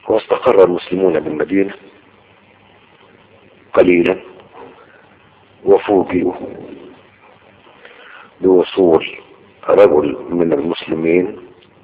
واستقر المسلمون بالمدينة قليلا وفوجئوا بوصول رجل من المسلمين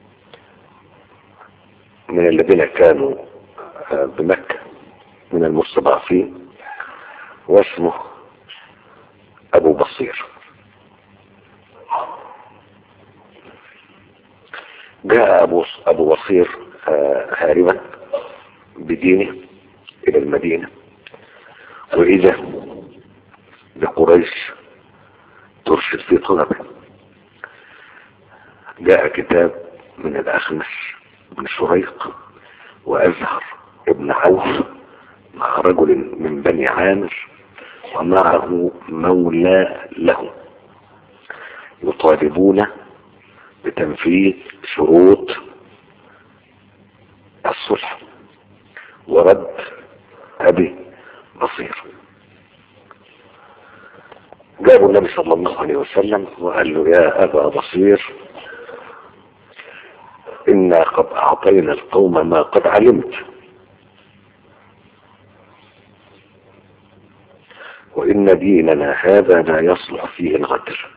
من الذين كانوا بمكة من المستضعفين واسمه أبو بصير جاء أبو, أبو بصير هاربا بدينه إلى المدينة وإذا بقريش ترشد في طلبه جاء كتاب من الأخنس بن شريق وأزهر ابن عوف مع رجل من بني عامر ومعه مولى له يطالبون بتنفيذ شروط الصلح ورد أبي بصير جابوا النبي صلى الله عليه وسلم وقال له يا أبا بصير إنا قد أعطينا القوم ما قد علمت وإن ديننا هذا لا يصلح فيه الغدر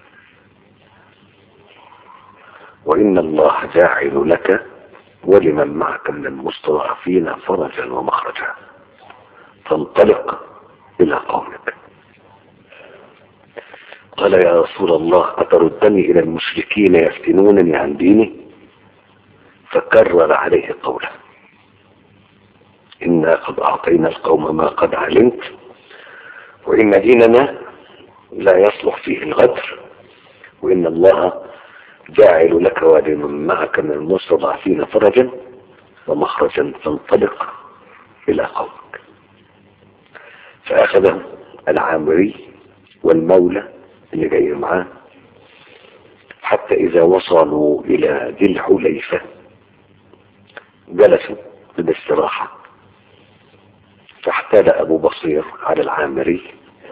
وإن الله جاعل لك ولمن معك من المستضعفين فرجا ومخرجا فانطلق إلى قومك قال يا رسول الله أتردني إلى المشركين يفتنونني عن ديني فكرر عليه قوله إنا قد أعطينا القوم ما قد علمت وإن ديننا لا يصلح فيه الغدر وإن الله جاعل لك ولمن معك من المستضعفين فرجا ومخرجا فانطلق إلى قومك فأخذه العامري والمولى اللي جاي معاه حتى إذا وصلوا إلى ذي الحليفة جلسوا بالاستراحة فاحتال أبو بصير على العامري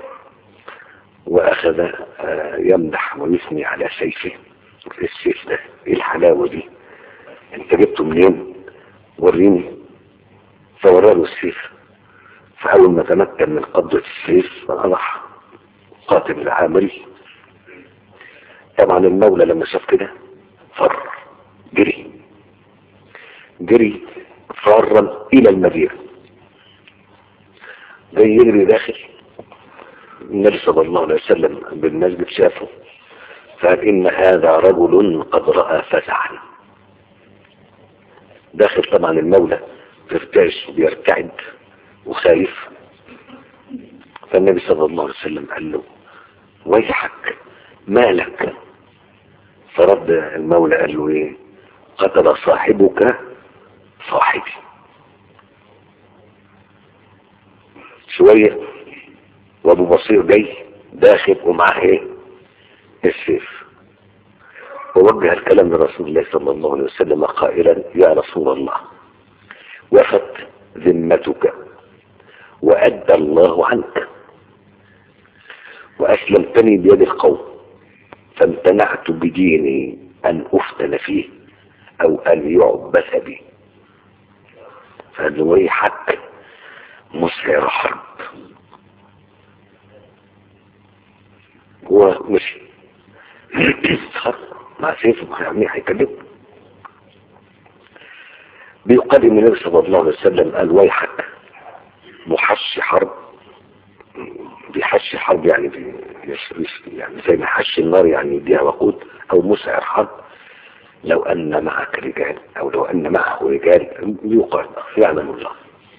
وأخذ يمدح ويثني على سيفه السيف ده ايه الحلاوة دي انت جبته منين وريني فوراله السيف فأول ما تمكن من قبضة السيف راح قاتل العامري طبعا المولى لما شاف كده فر جري جري فارا الى المدينة جاي يجري داخل النبي صلى الله عليه وسلم بالمسجد شافه فقال ان هذا رجل قد رأى فزعا داخل طبعا المولى بيرتعش وبيرتعد وخايف فالنبي صلى الله عليه وسلم قال له ويحك مالك فرد المولى قال له ايه قتل صاحبك صاحبي شوية وابو بصير جاي داخل ومعاه ايه السيف ووجه الكلام لرسول الله صلى الله عليه وسلم قائلا يا رسول الله وفت ذمتك وأدى الله عنك وأسلمتني بيد القوم فامتنعت بديني أن أفتن فيه أو أن يعبث بي فقال له ويحك مسعر حرب هو مشي مع سيفه يعني هيكلمه بيقدم النبي صلى الله عليه وسلم قال ويحك محشي حرب بيحشي حرب يعني بي يعني زي ما حشي النار يعني يديها وقود او مسعر حرب لو ان معك رجال او لو ان معه رجال يقال يعلم الله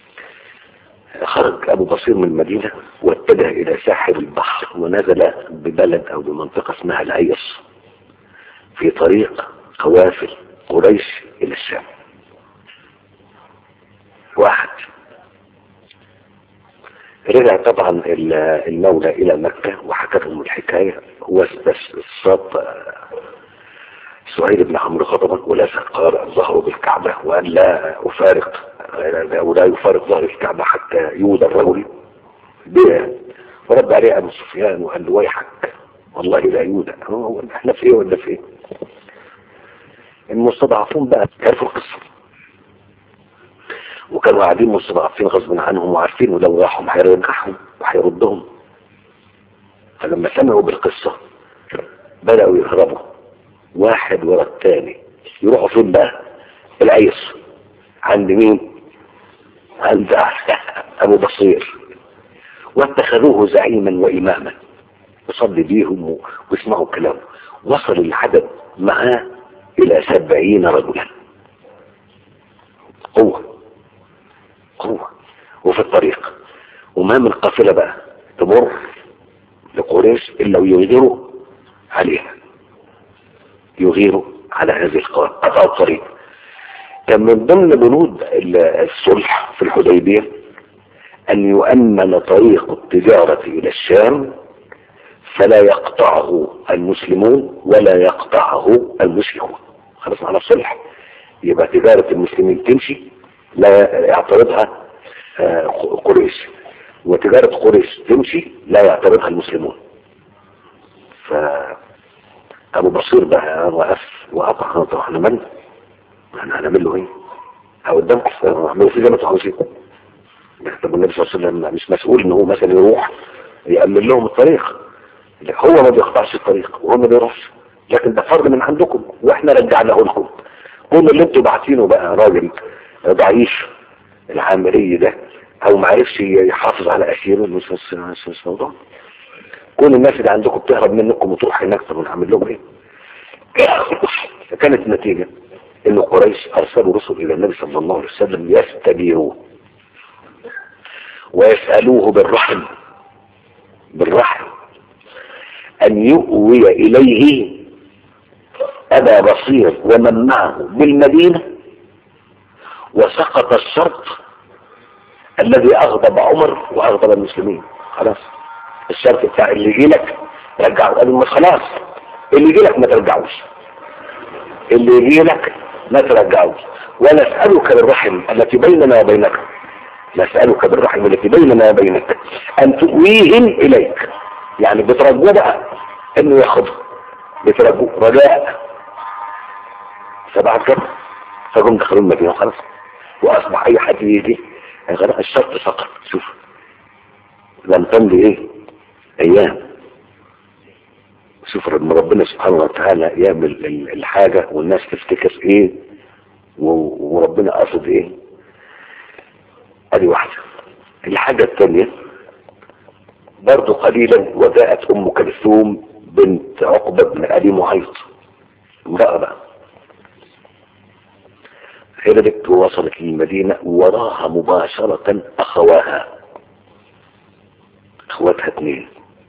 خرج ابو بصير من المدينة واتجه الى ساحل البحر ونزل ببلد او بمنطقة اسمها العيص في طريق قوافل قريش الى الشام واحد رجع طبعا المولى الى مكة وحكى لهم الحكاية واستشاط سعيد بن عمرو غضبا ولزق قال ظهره بالكعبة وأن لا أفارق أو لا يفارق ظهر الكعبة حتى يودى الرجل بها ورد عليه أبو سفيان وقال له ويحك والله لا يودى هو احنا في ايه ولا في ايه المستضعفون بقى عرفوا القصة وكانوا قاعدين مستضعفين غصب عنهم وعارفين ولو راحوا هيرجعهم وهيردهم فلما سمعوا بالقصة بدأوا يهربوا واحد ورا الثاني يروحوا فين بقى العيس عند مين عند ابو بصير واتخذوه زعيما واماما يصلي بيهم ويسمعوا كلامه وصل العدد معاه الى سبعين رجلا قوة قوة وفي الطريق وما من قافلة بقى تمر لقريش الا ويغيروا عليها يغيروا على هذه القطع الطريق كان من ضمن بنود الصلح في الحديبية أن يؤمن طريق التجارة إلى الشام فلا يقطعه المسلمون ولا يقطعه المشركون خلاص على الصلح يبقى تجارة المسلمين تمشي لا يعترضها قريش وتجارة قريش تمشي لا يعترضها المسلمون فأبو بصير بقى وقف وقطع طب احنا من احنا هنعمل له ايه قدامكم اعملوا فيه زي ما انتوا عاوزين طب النبي صلى الله عليه وسلم مش مسؤول ان هو مثلا يروح يأمن لهم الطريق هو ما بيقطعش الطريق وهو ما بيروحش لكن ده فرض من عندكم واحنا رجعناه لكم كل اللي انتوا باعتينه بقى راجل ضعيف العامري ده او ما عرفش يحافظ على اسيره مش مش موضوع كل الناس اللي عندكم بتهرب منكم وتروح هناك طب نعمل لهم ايه فكانت النتيجه ان قريش ارسلوا رسل الى النبي صلى الله عليه وسلم يستبيروه ويسألوه بالرحم بالرحم ان يؤوي اليه ابا بصير ومن معه بالمدينة وسقط الشرط الذي اغضب عمر واغضب المسلمين خلاص الشرط بتاع اللي يجي لك رجعه قالوا خلاص اللي يجي لك ما ترجعوش اللي يجي لك ما ترجعوش ونسألك بالرحم التي بيننا وبينك نسألك بالرحم التي بيننا وبينك أن تؤويهم إليك يعني بترجوه بقى إنه ياخده بترجوه رجاء فبعد كده فجم دخلوا المدينة خلاص وأصبح أي حد يجي خلاص الشرط سقط شوف لم تمضي إيه أيام شوف لما ربنا سبحانه وتعالى يعمل الحاجة والناس تفتكر ايه وربنا قصد ايه ادي واحدة الحاجة الثانية برضو قليلا وجاءت ام كلثوم بنت عقبة بن ابي معيط امرأة بقى هربت ووصلت للمدينة وراها مباشرة اخواها اخواتها اثنين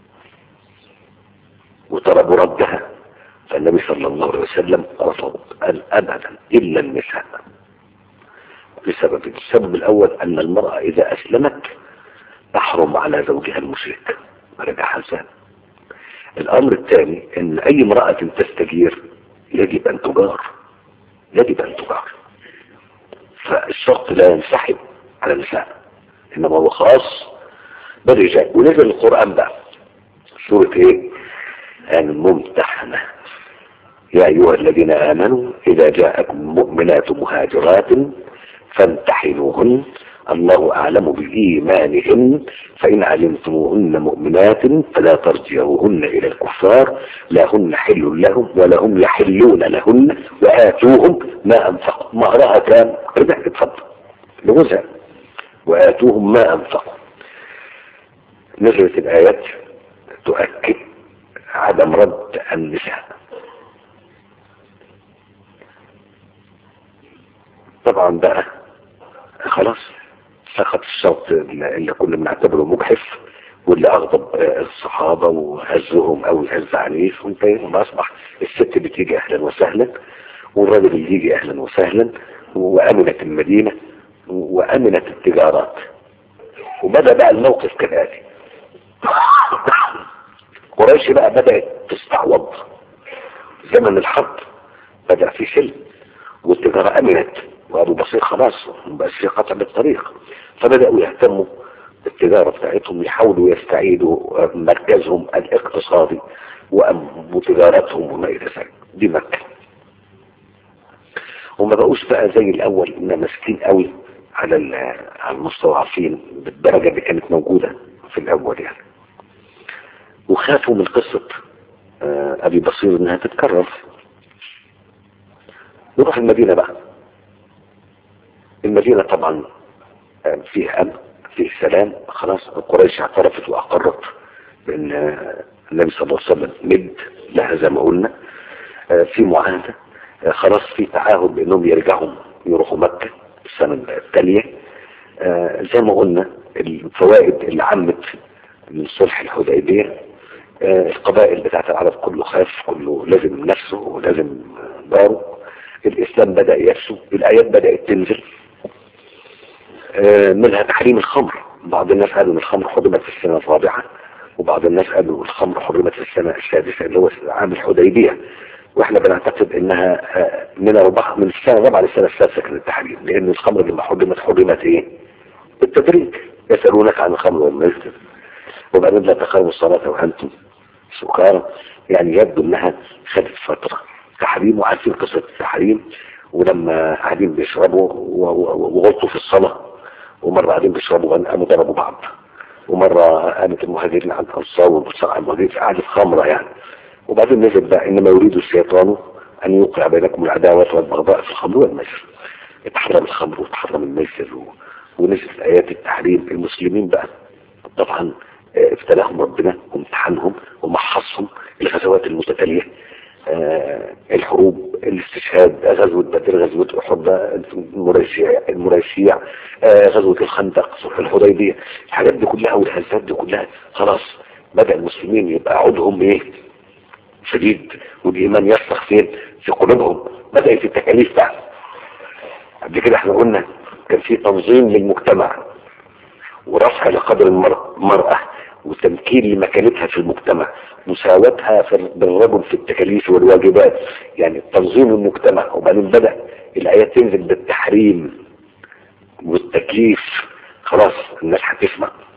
وطلبوا ردها فالنبي صلى الله عليه وسلم رفض قال ابدا الا النساء لسبب السبب الاول ان المرأة اذا اسلمت تحرم على زوجها المشرك رجع حسان الامر الثاني ان اي امرأة تستجير يجب ان تجار يجب ان تجار فالشرط لا ينسحب على النساء انما هو خاص بالرجال ونزل القرآن بقى سورة ايه الممتحنة يا أيها الذين آمنوا إذا جاءكم مؤمنات مهاجرات فامتحنوهن الله أعلم بإيمانهن فإن علمتموهن مؤمنات فلا ترجعوهن إلى الكفار لا هن حل لهم ولا هم يحلون لهن وآتوهم ما أنفقوا مهرها كان ربح اتفضل لجوزها وآتوهم ما أنفقوا نزلت الآيات تؤكد عدم رد النساء طبعا بقى خلاص سقط الشرط اللي كنا بنعتبره مجحف واللي اغضب الصحابة وهزهم او يهز عنيف وما اصبح الست بتيجي اهلا وسهلا والراجل اللي يجي اهلا وسهلا وامنت المدينة وامنت التجارات وبدأ بقى الموقف كالآتي قريش بقى بدأت تستعوض زمن الحرب بدأ في سلم والتجارة أمنت وأبو بصير خلاص بقى في قطع بالطريق فبدأوا يهتموا بالتجارة بتاعتهم يحاولوا يستعيدوا مركزهم الاقتصادي وتجارتهم وما إلى ذلك دي مكة وما بقوش بقى زي الأول إن ماسكين قوي على ال- على المستضعفين بالدرجة اللي كانت موجودة في الأول يعني وخافوا من قصة آه، أبي بصير إنها تتكرر نروح المدينة بقى المدينة طبعا آه، فيه أمن فيه سلام خلاص قريش اعترفت وأقرت بأن آه، النبي صلى الله عليه وسلم مد لها زي ما قلنا آه، في معاهدة آه، خلاص في تعهد بأنهم يرجعوا يروحوا مكة السنة التالية آه، زي ما قلنا الفوائد اللي عمت من صلح الحديبية آه، القبائل بتاعت العرب كله خاف كله لازم نفسه ولازم داره الإسلام بدأ يفسو الآيات بدأت تنزل آه، منها تحريم الخمر بعض الناس قالوا ان الخمر حرمت في السنة الرابعة وبعض الناس قالوا الخمر حرمت في السنة السادسة اللي هو عام الحديبية واحنا بنعتقد انها آه، من أربعة من السنة الرابعة للسنة السادسة كان التحريم لان الخمر لما حرمت حرمت ايه بالتدريج يسألونك عن الخمر والميسر وبعدين لا تقربوا الصلاة وأنتم سكارى يعني يبدو انها خدت فترة تحريم وعارفين قصة التحريم ولما قاعدين بيشربوا و- و- وغلطوا في الصلاة ومرة قاعدين بيشربوا قاموا ضربوا بعض ومرة قامت المهاجرين عن الأنصار والبصار عن المهاجرين قعدت خمرة يعني وبعدين نزل بقى إنما يريد الشيطان أن يوقع بينكم العداوة والبغضاء في الخمر والميسر اتحرم الخمر واتحرم الميسر و... ونزلت آيات التحريم المسلمين بقى طبعا آه، ابتلاهم ربنا وامتحانهم ومحصهم الغزوات المتتالية آه، الحروب الاستشهاد غزوة بدر غزوة أحد المريسيع المريسيع آه، غزوة الخندق صلح الحديبية الحاجات دي كلها والهزات دي كلها خلاص بدأ المسلمين يبقى عودهم ايه شديد والإيمان يرسخ فين في قلوبهم بدأت التكاليف بقى قبل كده احنا قلنا كان في تنظيم للمجتمع ورفع لقدر المرأة المرأة وتمكين لمكانتها في المجتمع مساواتها في بالرجل في التكاليف والواجبات يعني تنظيم المجتمع وبعدين بدأ الآيات تنزل بالتحريم والتكليف خلاص الناس هتسمع